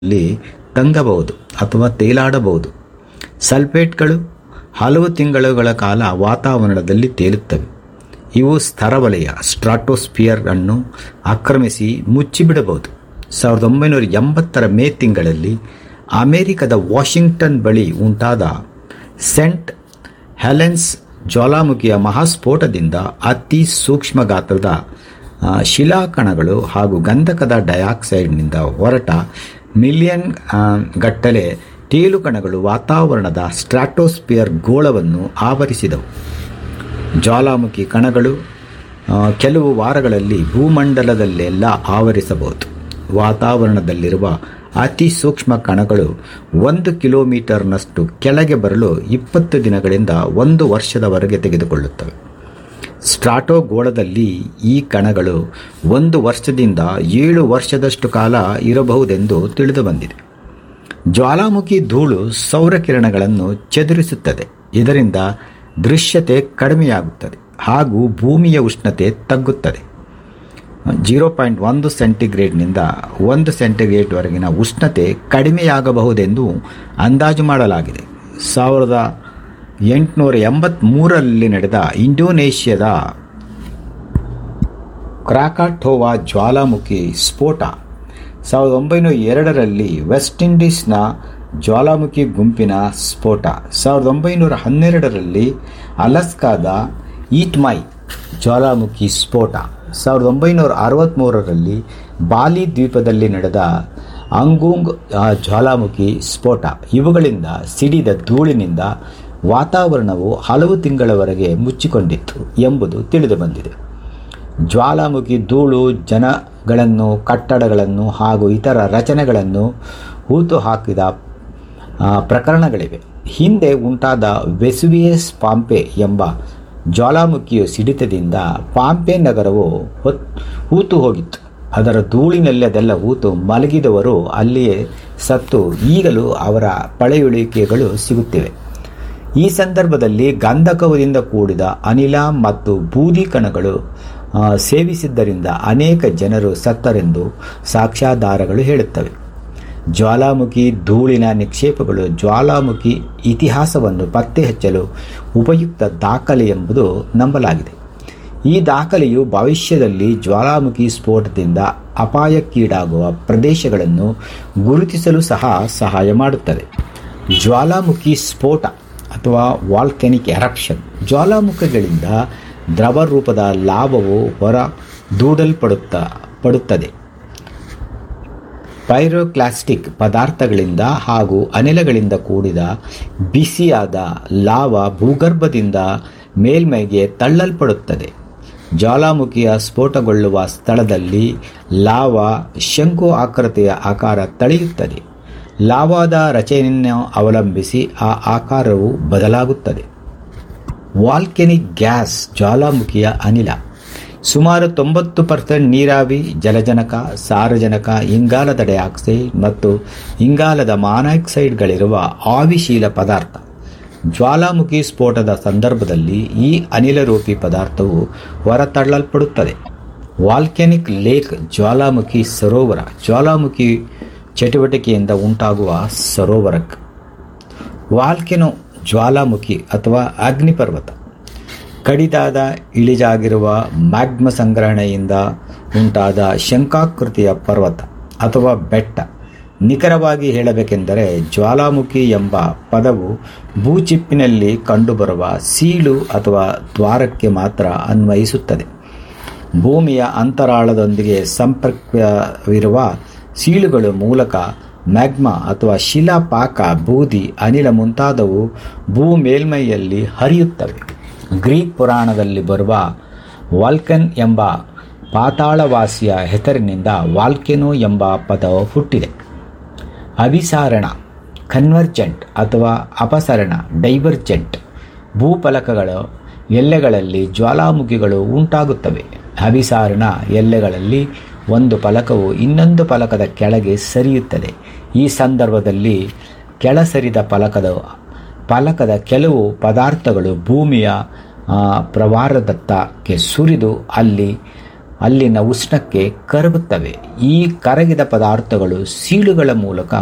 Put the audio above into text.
ಅಲ್ಲಿ ತಂಗಬಹುದು ಅಥವಾ ತೇಲಾಡಬಹುದು ಸಲ್ಫೇಟ್ಗಳು ಹಲವು ತಿಂಗಳುಗಳ ಕಾಲ ವಾತಾವರಣದಲ್ಲಿ ತೇಲುತ್ತವೆ ಇವು ಸ್ತರವಲಯ ಸ್ಟ್ರಾಟೋಸ್ಫಿಯರ್ ಅನ್ನು ಆಕ್ರಮಿಸಿ ಮುಚ್ಚಿಬಿಡಬಹುದು ಸಾವಿರದ ಒಂಬೈನೂರ ಎಂಬತ್ತರ ಮೇ ತಿಂಗಳಲ್ಲಿ ಅಮೆರಿಕದ ವಾಷಿಂಗ್ಟನ್ ಬಳಿ ಉಂಟಾದ ಸೆಂಟ್ ಹೆಲೆನ್ಸ್ ಜ್ವಾಲಾಮುಖಿಯ ಮಹಾಸ್ಫೋಟದಿಂದ ಅತಿ ಸೂಕ್ಷ್ಮ ಗಾತ್ರದ ಆ, ಶಿಲಾಕಣಗಳು ಹಾಗೂ ಗಂಧಕದ ಡೈಆಕ್ಸೈಡ್ನಿಂದ ಹೊರಟ ಮಿಲಿಯನ್ ಆ, ಗಟ್ಟಲೆ ತೇಲುಕಣಗಳು ವಾತಾವರಣದ ಸ್ಟ್ರಾಟೋಸ್ಪಿಯರ್ ಗೋಳವನ್ನು ಆವರಿಸಿದವು ಜ್ವಾಲಾಮುಖಿ ಕಣಗಳು ಆ, ಕೆಲವು ವಾರಗಳಲ್ಲಿ ಭೂಮಂಡಲದಲ್ಲೆಲ್ಲ ಆವರಿಸಬಹುದು ವಾತಾವರಣದಲ್ಲಿರುವ ಅತಿ ಸೂಕ್ಷ್ಮ ಕಣಗಳು ಒಂದು ಕಿಲೋಮೀಟರ್ನಷ್ಟು ಕೆಳಗೆ ಬರಲು ಇಪ್ಪತ್ತು ದಿನಗಳಿಂದ ಒಂದು ವರ್ಷದವರೆಗೆ ತೆಗೆದುಕೊಳ್ಳುತ್ತವೆ ಸ್ಟ್ರಾಟೋ ಗೋಳದಲ್ಲಿ ಈ ಕಣಗಳು ಒಂದು ವರ್ಷದಿಂದ ಏಳು ವರ್ಷದಷ್ಟು ಕಾಲ ಇರಬಹುದೆಂದು ತಿಳಿದು ಬಂದಿದೆ ಜ್ವಾಲಾಮುಖಿ ಧೂಳು ಸೌರಕಿರಣಗಳನ್ನು ಚದುರಿಸುತ್ತದೆ ಇದರಿಂದ ದೃಶ್ಯತೆ ಕಡಿಮೆಯಾಗುತ್ತದೆ ಹಾಗೂ ಭೂಮಿಯ ಉಷ್ಣತೆ ತಗ್ಗುತ್ತದೆ ಜೀರೋ ಪಾಯಿಂಟ್ ಒಂದು ಸೆಂಟಿಗ್ರೇಡ್ನಿಂದ ಒಂದು ಸೆಂಟಿಗ್ರೇಡ್ವರೆಗಿನ ಉಷ್ಣತೆ ಕಡಿಮೆಯಾಗಬಹುದೆಂದು ಅಂದಾಜು ಮಾಡಲಾಗಿದೆ ಸಾವಿರದ ಎಂಟುನೂರ ಎಂಬತ್ತ್ಮೂರರಲ್ಲಿ ನಡೆದ ಇಂಡೋನೇಷ್ಯಾದ ಕ್ರಾಕಾಟೋವಾ ಜ್ವಾಲಾಮುಖಿ ಸ್ಫೋಟ ಸಾವಿರದ ಒಂಬೈನೂರ ಎರಡರಲ್ಲಿ ವೆಸ್ಟ್ ಇಂಡೀಸ್ನ ಜ್ವಾಲಾಮುಖಿ ಗುಂಪಿನ ಸ್ಫೋಟ ಸಾವಿರದ ಒಂಬೈನೂರ ಹನ್ನೆರಡರಲ್ಲಿ ಅಲಸ್ಕಾದ ಈಟ್ಮೈ ಜ್ವಾಲಾಮುಖಿ ಸ್ಫೋಟ ಸಾವಿರದ ಒಂಬೈನೂರ ಅರವತ್ತ್ಮೂರರಲ್ಲಿ ಬಾಲಿ ದ್ವೀಪದಲ್ಲಿ ನಡೆದ ಅಂಗುಂಗ್ ಆ, ಜ್ವಾಲಾಮುಖಿ ಸ್ಫೋಟ ಇವುಗಳಿಂದ ಸಿಡಿದ ಧೂಳಿನಿಂದ ವಾತಾವರಣವು ಹಲವು ತಿಂಗಳವರೆಗೆ ಮುಚ್ಚಿಕೊಂಡಿತ್ತು ಎಂಬುದು ತಿಳಿದುಬಂದಿದೆ ಜ್ವಾಲಾಮುಖಿ ಧೂಳು ಜನಗಳನ್ನು ಕಟ್ಟಡಗಳನ್ನು ಹಾಗೂ ಇತರ ರಚನೆಗಳನ್ನು ಹೂತು ಹಾಕಿದ ಆ, ಪ್ರಕರಣಗಳಿವೆ ಹಿಂದೆ ಉಂಟಾದ ವೆಸುವಿಯಸ್ ಪಾಂಪೆ ಎಂಬ ಜ್ವಾಲಾಮುಖಿಯ ಸಿಡಿತದಿಂದ ಪಾಂಪೆ ನಗರವು ಹೊತ್ ಹೂತು ಹೋಗಿತ್ತು ಅದರ ಧೂಳಿನಲ್ಲಿ ಅದೆಲ್ಲ ಹೂತು ಮಲಗಿದವರು ಅಲ್ಲಿಯೇ ಸತ್ತು ಈಗಲೂ ಅವರ ಪಳೆಯುಳಿಕೆಗಳು ಸಿಗುತ್ತಿವೆ ಈ ಸಂದರ್ಭದಲ್ಲಿ ಗಂಧಕದಿಂದ ಕೂಡಿದ ಅನಿಲ ಮತ್ತು ಬೂದಿ ಕಣಗಳು ಆ, ಸೇವಿಸಿದ್ದರಿಂದ ಅನೇಕ ಜನರು ಸತ್ತರೆಂದು ಸಾಕ್ಷ್ಯಾಧಾರಗಳು ಹೇಳುತ್ತವೆ ಜ್ವಾಲಾಮುಖಿ ಧೂಳಿನ ನಿಕ್ಷೇಪಗಳು ಜ್ವಾಲಾಮುಖಿ ಇತಿಹಾಸವನ್ನು ಪತ್ತೆ ಹಚ್ಚಲು ಉಪಯುಕ್ತ ದಾಖಲೆ ಎಂಬುದು ನಂಬಲಾಗಿದೆ ಈ ದಾಖಲೆಯು ಭವಿಷ್ಯದಲ್ಲಿ ಜ್ವಾಲಾಮುಖಿ ಸ್ಫೋಟದಿಂದ ಅಪಾಯಕ್ಕೀಡಾಗುವ ಪ್ರದೇಶಗಳನ್ನು ಗುರುತಿಸಲು ಸಹ ಸಹಾಯ ಮಾಡುತ್ತದೆ ಜ್ವಾಲಾಮುಖಿ ಸ್ಫೋಟ ಅಥವಾ ವಾಲ್ಕೆನಿಕ್ ಎರಪ್ಷನ್ ಜ್ವಾಲಾಮುಖಿಗಳಿಂದ ದ್ರವ ರೂಪದ ಲಾಭವು ಹೊರ ದೂಡಲ್ಪಡುತ್ತ ಪಡುತ್ತದೆ ಪೈರೋಕ್ಲಾಸ್ಟಿಕ್ ಪದಾರ್ಥಗಳಿಂದ ಹಾಗೂ ಅನಿಲಗಳಿಂದ ಕೂಡಿದ ಬಿಸಿಯಾದ ಲಾವ ಭೂಗರ್ಭದಿಂದ ಮೇಲ್ಮೈಗೆ ತಳ್ಳಲ್ಪಡುತ್ತದೆ ಜ್ವಾಲಾಮುಖಿಯ ಸ್ಫೋಟಗೊಳ್ಳುವ ಸ್ಥಳದಲ್ಲಿ ಲಾವ ಶಂಕು ಆಕೃತಿಯ ಆಕಾರ ತಳೆಯುತ್ತದೆ ಲಾವಾದ ರಚನೆಯನ್ನು ಅವಲಂಬಿಸಿ ಆ ಆಕಾರವು ಬದಲಾಗುತ್ತದೆ ವಾಲ್ಕೆನಿಕ್ ಗ್ಯಾಸ್ ಜ್ವಾಲಾಮುಖಿಯ ಅನಿಲ ಸುಮಾರು ತೊಂಬತ್ತು ಪರ್ಸೆಂಟ್ ನೀರಾವಿ ಜಲಜನಕ ಸಾರಜನಕ ಇಂಗಾಲದ ಡೈಆಕ್ಸೈಡ್ ಮತ್ತು ಇಂಗಾಲದ ಮಾನಾಕ್ಸೈಡ್ಗಳಿರುವ ಆವಿಶೀಲ ಪದಾರ್ಥ ಜ್ವಾಲಾಮುಖಿ ಸ್ಫೋಟದ ಸಂದರ್ಭದಲ್ಲಿ ಈ ಅನಿಲರೂಪಿ ಪದಾರ್ಥವು ಹೊರತಳ್ಳಲ್ಪಡುತ್ತದೆ ವಾಲ್ಕೆನಿಕ್ ಲೇಕ್ ಜ್ವಾಲಾಮುಖಿ ಸರೋವರ ಜ್ವಾಲಾಮುಖಿ ಚಟುವಟಿಕೆಯಿಂದ ಉಂಟಾಗುವ ಸರೋವರ ವಾಲ್ಕೆನೋ ಜ್ವಾಲಾಮುಖಿ ಅಥವಾ ಅಗ್ನಿಪರ್ವತ ಕಡಿದಾದ ಇಳಿಜಾಗಿರುವ ಮ್ಯಾಗ್ಮ ಸಂಗ್ರಹಣೆಯಿಂದ ಉಂಟಾದ ಶಂಕಾಕೃತಿಯ ಪರ್ವತ ಅಥವಾ ಬೆಟ್ಟ ನಿಖರವಾಗಿ ಹೇಳಬೇಕೆಂದರೆ ಜ್ವಾಲಾಮುಖಿ ಎಂಬ ಪದವು ಭೂಚಿಪ್ಪಿನಲ್ಲಿ ಕಂಡುಬರುವ ಸೀಳು ಅಥವಾ ದ್ವಾರಕ್ಕೆ ಮಾತ್ರ ಅನ್ವಯಿಸುತ್ತದೆ ಭೂಮಿಯ ಅಂತರಾಳದೊಂದಿಗೆ ಸಂಪರ್ಕವಿರುವ ಸೀಳುಗಳ ಮೂಲಕ ಮ್ಯಾಗ್ಮಾ ಅಥವಾ ಶಿಲಾಪಾಕ ಬೂದಿ ಅನಿಲ ಮುಂತಾದವು ಭೂ ಮೇಲ್ಮೈಯಲ್ಲಿ ಹರಿಯುತ್ತವೆ ಗ್ರೀಕ್ ಪುರಾಣದಲ್ಲಿ ಬರುವ ವಾಲ್ಕನ್ ಎಂಬ ಪಾತಾಳವಾಸಿಯ ಹೆಸರಿನಿಂದ ವಾಲ್ಕೆನೋ ಎಂಬ ಪದವು ಹುಟ್ಟಿದೆ ಅಭಿಸಾರಣ ಕನ್ವರ್ಜೆಂಟ್ ಅಥವಾ ಅಪಸರಣ ಡೈವರ್ಜೆಂಟ್ ಭೂಫಲಕಗಳ ಎಲ್ಲೆಗಳಲ್ಲಿ ಜ್ವಾಲಾಮುಖಿಗಳು ಉಂಟಾಗುತ್ತವೆ ಅಭಿಸಾರಣ ಎಲ್ಲೆಗಳಲ್ಲಿ ಒಂದು ಫಲಕವು ಇನ್ನೊಂದು ಫಲಕದ ಕೆಳಗೆ ಸರಿಯುತ್ತದೆ ಈ ಸಂದರ್ಭದಲ್ಲಿ ಕೆಳಸರಿದ ಫಲಕದ ಫಲಕದ ಕೆಲವು ಪದಾರ್ಥಗಳು ಭೂಮಿಯ ಆ, ಪ್ರವಾರದತ್ತಕ್ಕೆ ಸುರಿದು ಅಲ್ಲಿ ಅಲ್ಲಿನ ಉಷ್ಣಕ್ಕೆ ಕರಗುತ್ತವೆ ಈ ಕರಗಿದ ಪದಾರ್ಥಗಳು ಸೀಳುಗಳ ಮೂಲಕ